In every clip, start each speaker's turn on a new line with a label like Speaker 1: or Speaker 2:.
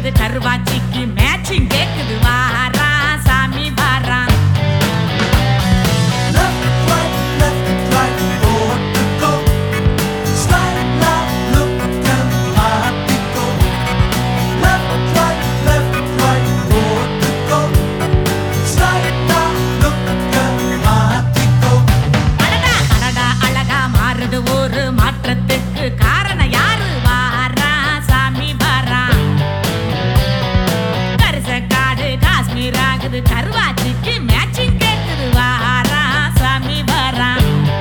Speaker 1: ஆகுது கருவாச்சிக்கு மேட்சிங் கேக்குது வாரா சாமி வாரா
Speaker 2: Left, right, left, right, forward to go. Slide now, look and go. Left, right, left, right, forward to go. Slide now, look and go.
Speaker 1: அடடா அடடா அழகா மாறுது ஒரு மாற்றத்துக்கு காரணம் யாரு வாரா சாமி வாரா கரிசக்காடு காஷ்மீர் ஆகுது கருவாச்சிக்கு மேட்சிங் கேக்குது வாரா சாமி வாரா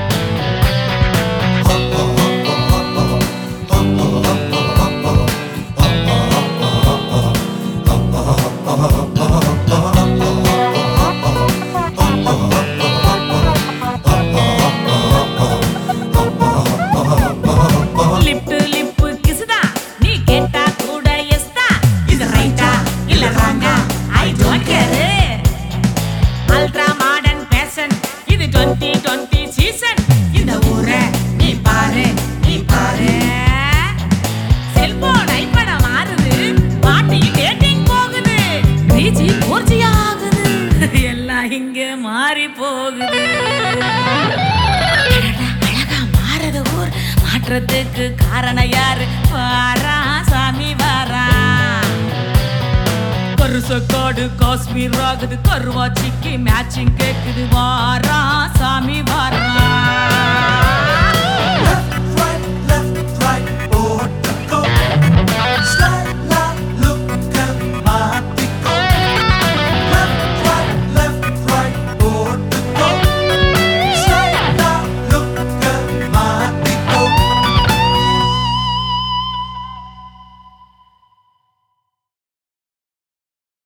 Speaker 1: லிப் டு லிப் கிசுதா நீ கேட்டா கூட எஸ்தா இது ரைட்டா இல்ல ராங்கா I don't care ultra modern fashion இது 2020 சீசன் இந்த ஊரை நீ பாரு நீ பாரு செல்போன் ஐபட மாறுது பாட்டி டேட்டிங் போகுது ரீச்சி போர்ச்சி ஆகுது எல்லாம் இங்க மாறி போகுது அடடா, அழகா மாறுது ஊர் மாற்றத்துக்கு காரணம் யாரு வாரா சாமி வாரா கருசக்காடு காஷ்மீர் ஆகுது கருவாச்சிக்கு மேட்சிங் கேக்குது வாரா சாமி வாரா